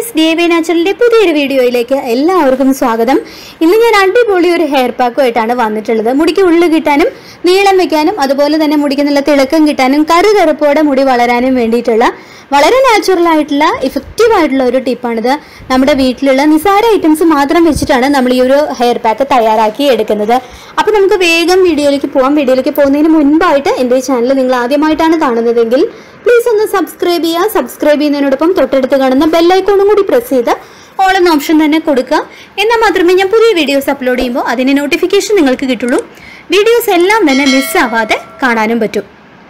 guys D Y നാച്ചുറലിന്റെ പുതിയൊരു വീഡിയോയിലേക്ക് എല്ലാവർക്കും സ്വാഗതം ഇന്ന് ഞാൻ അടിപൊളി ഒരു ഹെയർ പാക്കുമായിട്ടാണ് വന്നിട്ടുള്ളത് മുടിക്ക് ഉള്ളു കിട്ടാനും നീളം വെക്കാനും അതുപോലെ തന്നെ മുടിക്ക് നല്ല തിളക്കം കിട്ടാനും കറുകറുപ്പോടെ മുടി വളരാനും വേണ്ടിയിട്ടുള്ള വളരെ നാച്ചുറൽ ആയിട്ടുള്ള ഇഫക്റ്റീവ് ആയിട്ടുള്ള ഒരു ടിപ്പാണിത് നമ്മുടെ വീട്ടിലുള്ള നിസാര ഐറ്റംസ് മാത്രം വെച്ചിട്ടാണ് നമ്മൾ ഈ ഒരു ഹെയർ പാക്ക് തയ്യാറാക്കി എടുക്കുന്നത് അപ്പോൾ നമുക്ക് വേഗം വീഡിയോയിലേക്ക് പോകാം വീഡിയോയിലേക്ക് പോകുന്നതിന് മുൻപായിട്ട് എൻ്റെ ഈ ചാനൽ നിങ്ങൾ ആദ്യമായിട്ടാണ് കാണുന്നതെങ്കിൽ പ്ലീസ് ഒന്ന് സബ്സ്ക്രൈബ് ചെയ്യുക സബ്സ്ക്രൈബ് ചെയ്യുന്നതിനോടൊപ്പം തൊട്ടടുത്ത് കാണുന്ന ബെല്ലൈക്കോണും കൂടി പ്രസ് ചെയ്ത് ഓൾ എന്ന ഓപ്ഷൻ തന്നെ കൊടുക്കുക എന്നാൽ മാത്രമേ ഞാൻ പുതിയ വീഡിയോസ് അപ്ലോഡ് ചെയ്യുമ്പോൾ അതിന് നോട്ടിഫിക്കേഷൻ നിങ്ങൾക്ക് കിട്ടുള്ളൂ വീഡിയോസ് എല്ലാം തന്നെ മിസ്സാവാതെ കാണാനും പറ്റും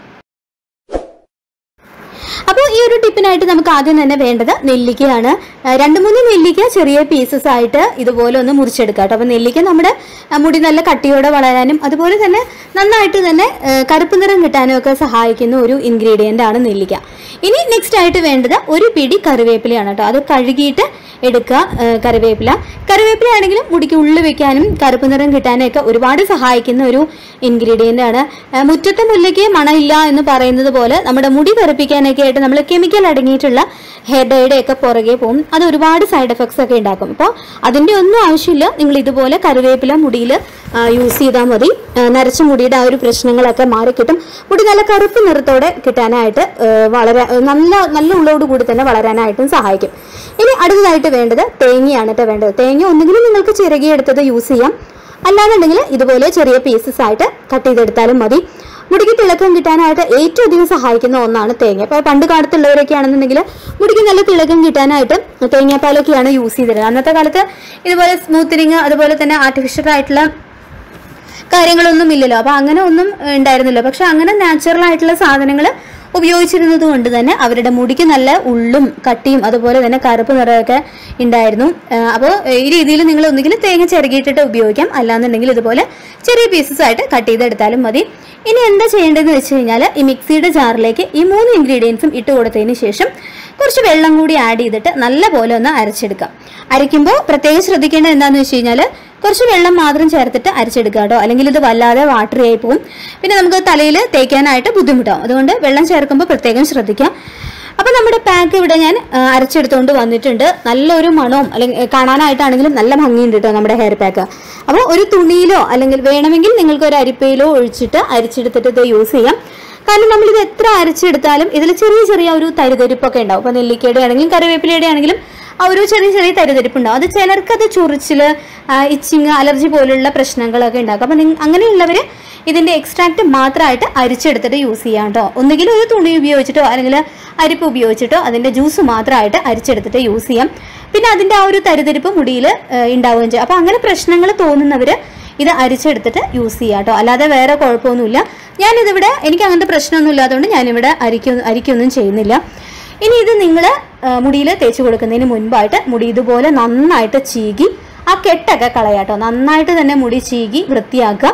അപ്പോൾ ഈ ഒരു ടിപ്പിനായിട്ട് നമുക്ക് ആദ്യം തന്നെ വേണ്ടത് നെല്ലിക്കയാണ് ആ, രണ്ട് മൂന്ന് നെല്ലിക്ക ചെറിയ പീസസ് ആയിട്ട് ഇതുപോലെ ഒന്ന് മുറിച്ചെടുക്കുക കേട്ടോ അപ്പോൾ നെല്ലിക്ക നമ്മുടെ ആ, മുടി നല്ല കട്ടിയോടെ വളരാനും അതുപോലെ തന്നെ നന്നായിട്ട് തന്നെ ആ, കറുപ്പ് നിറം കിട്ടാനും ഒക്കെ സഹായിക്കുന്ന ഒരു ഇൻഗ്രീഡിയൻ്റ് ആണ് നെല്ലിക്ക ഇനി നെക്സ്റ്റ് ആയിട്ട് വേണ്ടത് ഒരു പിടി കറിവേപ്പിലയാണ് കേട്ടോ അത് കഴുകിയിട്ട് എടുക്കുക ആ, കറിവേപ്പില കറിവേപ്പില ആണെങ്കിലും മുടിക്ക് ഉള്ളു വെക്കാനും കറുപ്പ് നിറം കിട്ടാനും ഒക്കെ ഒരുപാട് സഹായിക്കുന്ന ഒരു ഇൻഗ്രീഡിയൻ്റ് ആണ് ആ, മുറ്റത്തെ മുല്ലയ്ക്ക് മണമില്ല എന്ന് പറയുന്നത് പോലെ നമ്മുടെ മുടി കറുപ്പിക്കാനൊക്കെ ആയിട്ട് നമ്മൾ കെമിക്കൽ അടങ്ങിയിട്ടുള്ള ഹെയർ ഡൈയുടെ ഒക്കെ പുറകെ പോകും അത് ഒരുപാട് സൈഡ് എഫക്ട്സ് ഒക്കെ ഉണ്ടാക്കും അപ്പോൾ അതിൻ്റെ ഒന്നും ആവശ്യമില്ല നിങ്ങൾ ഇതുപോലെ കറിവേപ്പില മുടിയിൽ യൂസ് ചെയ്താൽ മതി ആ, നരച്ച മുടിയുടെ ആ ഒരു പ്രശ്നങ്ങളൊക്കെ മാറിക്കിട്ടും മുടി നല്ല കറുപ്പ് നിറത്തോടെ കിട്ടാനായിട്ട് ആ, വളരെ നല്ല നല്ല ഉള്ളോട് കൂടി തന്നെ വളരാനായിട്ടും സഹായിക്കും ഇനി അടുത്തതായിട്ട് വേണ്ടത് തേങ്ങയാണ് കേട്ടോ വേണ്ടത് തേങ്ങ ഒന്നുകിലും നിങ്ങൾക്ക് ചിരകിയെടുത്തത് യൂസ് ചെയ്യാം അല്ലാന്നുണ്ടെങ്കിൽ ഇതുപോലെ ചെറിയ പീസസ് ആയിട്ട് കട്ട് ചെയ്തെടുത്താലും മതി മുടിക്ക് തിളക്കം കിട്ടാനായിട്ട് ഏറ്റവും അധികം സഹായിക്കുന്ന ഒന്നാണ് തേങ്ങ ഇപ്പോൾ പണ്ട് കാലത്തുള്ളവരൊക്കെ ആണെന്നുണ്ടെങ്കിൽ മുടിക്ക് നല്ല തിളക്കം കിട്ടാനായിട്ട് തേങ്ങാപ്പാലൊക്കെയാണ് യൂസ് ചെയ്തിരുന്നത് അന്നത്തെ കാലത്ത് ഇതുപോലെ സ്മൂത്തനിങ് അതുപോലെ തന്നെ ആർട്ടിഫിഷ്യൽ ആയിട്ടുള്ള കാര്യങ്ങളൊന്നും ഇല്ലല്ലോ അപ്പോൾ അങ്ങനെ ഒന്നും ഉണ്ടായിരുന്നില്ല പക്ഷെ അങ്ങനെ നാച്ചുറൽ ആയിട്ടുള്ള സാധനങ്ങൾ ഉപയോഗിച്ചിരുന്നത് കൊണ്ട് തന്നെ അവരുടെ മുടിക്ക് നല്ല ഉള്ളും കട്ടിയും അതുപോലെ തന്നെ കറുപ്പ് നിറമൊക്കെ ഉണ്ടായിരുന്നു അപ്പോൾ ഈ രീതിയിൽ നിങ്ങൾ ഒന്നുകിൽ തേങ്ങ ചിരകിയിട്ടിട്ട് ഉപയോഗിക്കാം അല്ലാന്നുണ്ടെങ്കിൽ ഇതുപോലെ ചെറിയ പീസസ് ആയിട്ട് കട്ട് ചെയ്തെടുത്താലും മതി ഇനി എന്താ ചെയ്യേണ്ടതെന്ന് വെച്ച് കഴിഞ്ഞാൽ ഈ മിക്സിയുടെ ജാറിലേക്ക് ഈ മൂന്ന് ഇൻഗ്രീഡിയൻസും ഇട്ട് കൊടുത്തതിന് ശേഷം കുറച്ച് വെള്ളം കൂടി ആഡ് ചെയ്തിട്ട് നല്ല പോലെ ഒന്ന് അരച്ചെടുക്കാം അരയ്ക്കുമ്പോൾ പ്രത്യേകം ശ്രദ്ധിക്കേണ്ടത് എന്താണെന്ന് വെച്ച് കഴിഞ്ഞാൽ കുറച്ച് വെള്ളം മാത്രം ചേർത്തിട്ട് അരച്ചെടുക്കുക കേട്ടോ അല്ലെങ്കിൽ ഇത് വല്ലാതെ വാട്ടറി ആയി പോകും പിന്നെ നമുക്ക് തലയിൽ തേക്കാനായിട്ട് ബുദ്ധിമുട്ടാവും അതുകൊണ്ട് വെള്ളം ചേർക്കുമ്പോൾ പ്രത്യേകം ശ്രദ്ധിക്കാം അപ്പോൾ നമ്മുടെ പാക്ക് ഇവിടെ ഞാൻ ആ, അരച്ചെടുത്തുകൊണ്ട് വന്നിട്ടുണ്ട് നല്ലൊരു മണവും അല്ലെങ്കിൽ കാണാനായിട്ടാണെങ്കിലും നല്ല ഭംഗിയുണ്ട് കേട്ടോ നമ്മുടെ ഹെയർ പാക്ക് അപ്പോൾ ഒരു തുണിയിലോ അല്ലെങ്കിൽ വേണമെങ്കിൽ നിങ്ങൾക്ക് ഒരു അരിപ്പയിലോ ഒഴിച്ചിട്ട് അരിച്ചെടുത്തിട്ട് ഇത് യൂസ് ചെയ്യാം കാരണം നമ്മളിത് എത്ര അരച്ചെടുത്താലും ഇതിൽ ചെറിയ ചെറിയ ഒരു തരിതരിപ്പൊക്കെ ഉണ്ടാവും ഇപ്പോൾ നെല്ലിക്കയുടെ ആണെങ്കിലും കറിവേപ്പിലയുടെ ആണെങ്കിലും ആ ഒരു ചെറിയ ചെറിയ തരിതരിപ്പുണ്ടാവും അത് ചിലർക്ക് അത് ചൊറിച്ചില് ഇച്ചിങ് അലർജി പോലുള്ള പ്രശ്നങ്ങളൊക്കെ ഉണ്ടാക്കും അപ്പം നിങ്ങ അങ്ങനെയുള്ളവർ ഇതിന്റെ എക്സ്ട്രാക്ട് മാത്രമായിട്ട് അരിച്ചെടുത്തിട്ട് യൂസ് ചെയ്യാം കേട്ടോ ഒന്നുകിൽ ഒരു തുണി ഉപയോഗിച്ചിട്ടോ അല്ലെങ്കിൽ അരിപ്പ് ഉപയോഗിച്ചിട്ടോ അതിന്റെ ജ്യൂസ് മാത്രമായിട്ട് അരിച്ചെടുത്തിട്ട് യൂസ് ചെയ്യാം പിന്നെ അതിന്റെ ആ ഒരു തരിതരിപ്പ് മുടിയിൽ ഉണ്ടാവുകയും ചെയ്യും അപ്പം അങ്ങനെ പ്രശ്നങ്ങൾ തോന്നുന്നവർ ഇത് അരിച്ചെടുത്തിട്ട് യൂസ് ചെയ്യാം കേട്ടോ അല്ലാതെ വേറെ കുഴപ്പമൊന്നുമില്ല ഞാനിതിവിടെ എനിക്ക് അങ്ങനത്തെ പ്രശ്നമൊന്നും ഇല്ലാത്തതുകൊണ്ട് ഞാനിവിടെ അരിക്കൊന്നും അരിക്കൊന്നും ചെയ്യുന്നില്ല ഇനി ഇത് നിങ്ങൾ മുടിയിൽ തേച്ച് കൊടുക്കുന്നതിന് മുൻപായിട്ട് മുടി ഇതുപോലെ നന്നായിട്ട് ചീകി ആ കെട്ടൊക്കെ കളയാട്ടോ നന്നായിട്ട് തന്നെ മുടി ചീകി വൃത്തിയാക്കുക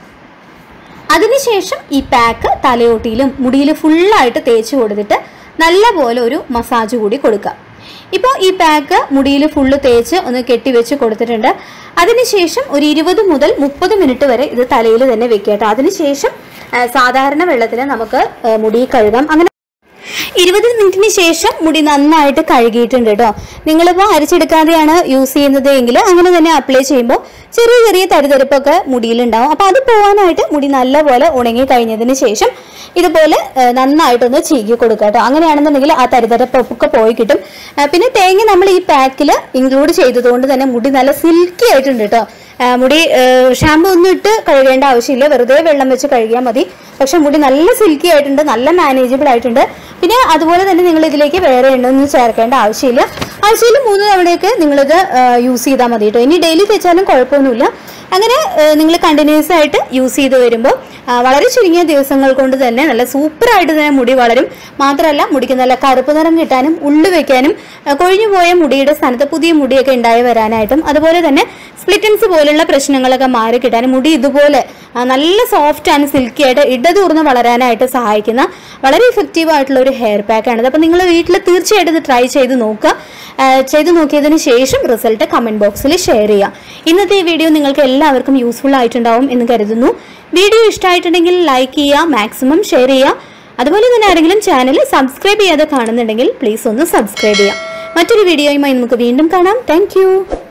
അതിനുശേഷം ഈ പാക്ക് തലയോട്ടിയിലും മുടിയിൽ ഫുള്ളായിട്ട് തേച്ച് കൊടുത്തിട്ട് നല്ലപോലെ ഒരു മസാജ് കൂടി കൊടുക്കുക ഇപ്പോൾ ഈ പാക്ക് മുടിയിൽ ഫുള്ള് തേച്ച് ഒന്ന് കെട്ടിവെച്ച് കൊടുത്തിട്ടുണ്ട് അതിനുശേഷം ഒരു ഇരുപത് മുതൽ മുപ്പത് മിനിറ്റ് വരെ ഇത് തലയിൽ തന്നെ വെക്കുക കേട്ടോ അതിനുശേഷം ആ, സാധാരണ വെള്ളത്തിൽ നമുക്ക് ആ, മുടി കഴുകാം അങ്ങനെ ഇരുപത് മിനിറ്റിന് ശേഷം മുടി നന്നായിട്ട് കഴുകിയിട്ടുണ്ട് കേട്ടോ നിങ്ങളിപ്പോൾ അരച്ചെടുക്കാതെയാണ് യൂസ് ചെയ്യുന്നത് എങ്കിൽ അങ്ങനെ തന്നെ അപ്ലൈ ചെയ്യുമ്പോൾ ചെറിയ ചെറിയ തരിതരിപ്പൊക്കെ മുടിയിലുണ്ടാവും അപ്പോൾ അത് പോകാനായിട്ട് മുടി നല്ലപോലെ ഉണങ്ങി കഴിഞ്ഞതിന് ശേഷം ഇതുപോലെ ഏ, നന്നായിട്ടൊന്ന് ചീകി കൊടുക്കുക കേട്ടോ അങ്ങനെയാണെന്നുണ്ടെങ്കിൽ ആ തരിതരപ്പൊക്കെ പോയി കിട്ടും ആ, പിന്നെ തേങ്ങ നമ്മൾ ഈ പാക്കിൽ ഇൻക്ലൂഡ് ചെയ്തതുകൊണ്ട് തന്നെ മുടി നല്ല സിൽക്കി ആയിട്ടുണ്ട് കേട്ടോ ആ, മുടി ഷാമ്പു ഒന്നും ഇട്ട് കഴുകേണ്ട ആവശ്യമില്ല വെറുതെ വെള്ളം വെച്ച് കഴുകിയാൽ മതി പക്ഷെ മുടി നല്ല സിൽക്കി ആയിട്ടുണ്ട് നല്ല മാനേജബിൾ ആയിട്ടുണ്ട് പിന്നെ അതുപോലെ തന്നെ നിങ്ങൾ ഇതിലേക്ക് വേറെ എണ്ണൊന്നും ചേർക്കേണ്ട ആവശ്യമില്ല ആഴ്ചയിൽ മൂന്ന് തവണയൊക്കെ നിങ്ങളിത് യൂസ് ചെയ്താൽ മതി കേട്ടോ ഇനി ഡെയിലി തേച്ചാലും കുഴപ്പമൊന്നുമില്ല അങ്ങനെ നിങ്ങൾ കണ്ടിന്യൂസ് ആയിട്ട് യൂസ് ചെയ്ത് വരുമ്പോൾ ആ, വളരെ ചുരുങ്ങിയ ദിവസങ്ങൾ കൊണ്ട് തന്നെ നല്ല സൂപ്പറായിട്ട് തന്നെ മുടി വളരും മാത്രമല്ല മുടിക്ക് നല്ല കറുപ്പ് നിറം കിട്ടാനും ഉള്ളു വെക്കാനും ആ, കൊഴിഞ്ഞു പോയ മുടിയുടെ സ്ഥാനത്ത് പുതിയ മുടിയൊക്കെ ഉണ്ടായി വരാനായിട്ടും അതുപോലെ തന്നെ സ്പ്ലിറ്റൻസ് പോലുള്ള പ്രശ്നങ്ങളൊക്കെ മാറി കിട്ടാനും മുടി ഇതുപോലെ ആ, നല്ല സോഫ്റ്റ് ആൻഡ് സിൽക്കി ആയിട്ട് ഇടതൂർന്ന് വളരാനായിട്ട് സഹായിക്കുന്ന വളരെ ഇഫക്റ്റീവ് ആയിട്ടുള്ള ഒരു ഹെയർ പാക്ക് ആണ് അപ്പോൾ നിങ്ങൾ വീട്ടിൽ തീർച്ചയായിട്ടും ഇത് ട്രൈ ചെയ്ത് നോക്കുക ആ, ചെയ്ത് നോക്കിയതിന് ശേഷം റിസൾട്ട് കമന്റ് ബോക്സിൽ ഷെയർ ചെയ്യുക ഇന്നത്തെ ഈ വീഡിയോ നിങ്ങൾക്ക് എല്ലാവർക്കും യൂസ്ഫുൾ ആയിട്ടുണ്ടാവും എന്ന് കരുതുന്നു വീഡിയോ ഇഷ്ടമായിട്ടുണ്ടെങ്കിൽ ലൈക്ക് ചെയ്യുക മാക്സിമം ഷെയർ ചെയ്യുക അതുപോലെ തന്നെ ആരെങ്കിലും ചാനൽ സബ്സ്ക്രൈബ് ചെയ്യാതെ കാണുന്നുണ്ടെങ്കിൽ പ്ലീസ് ഒന്ന് സബ്സ്ക്രൈബ് ചെയ്യുക മറ്റൊരു വീഡിയോയുമായി നമുക്ക് വീണ്ടും കാണാം താങ്ക്